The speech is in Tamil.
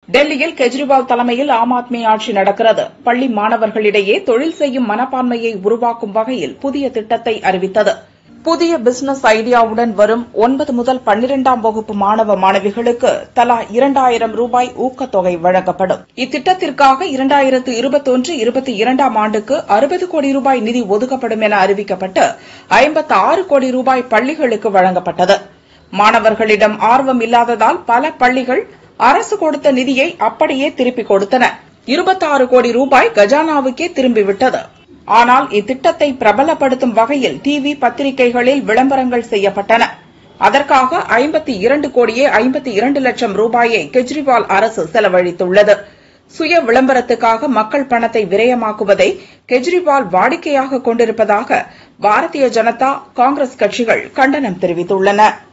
டெல்லியில் கெஜ்ரிவால் தலைமையில் ஆம் ஆத்மி ஆட்சி நடக்கிறது பள்ளி மாணவர்களிடையே தொழில் செய்யும் மனப்பான்மையை உருவாக்கும் வகையில் புதிய திட்டத்தை அறிவித்தது புதிய பிசினஸ் ஐடியாவுடன் வரும் ஒன்பது முதல் பன்னிரெண்டாம் வகுப்பு மாணவ மாணவிகளுக்கு தலா இரண்டாயிரம் ரூபாய் ஊக்கத்தொகை வழங்கப்படும் இத்திட்டத்திற்காக இரண்டாயிரத்து இருபத்தொன்று இருபத்தி இரண்டாம் ஆண்டுக்கு அறுபது கோடி ரூபாய் நிதி ஒதுக்கப்படும் என அறிவிக்கப்பட்டு ஐம்பத்து ஆறு கோடி ரூபாய் பள்ளிகளுக்கு வழங்கப்பட்டது மாணவர்களிடம் ஆர்வம் இல்லாததால் பல பள்ளிகள் அரசு கொடுத்த நிதியை அப்படியே திருப்பிக் கொடுத்தன இருபத்தாறு கோடி ரூபாய் கஜானாவுக்கே திரும்பிவிட்டது ஆனால் இத்திட்டத்தை பிரபலப்படுத்தும் வகையில் டிவி பத்திரிகைகளில் விளம்பரங்கள் செய்யப்பட்டன அதற்காக ஐம்பத்தி இரண்டு கோடியே ஐம்பத்தி இரண்டு லட்சம் ரூபாயை கெஜ்ரிவால் அரசு செலவழித்துள்ளது சுய விளம்பரத்துக்காக மக்கள் பணத்தை விரயமாக்குவதை கெஜ்ரிவால் வாடிக்கையாக கொண்டிருப்பதாக பாரதிய ஜனதா காங்கிரஸ் கட்சிகள் கண்டனம் தெரிவித்துள்ளன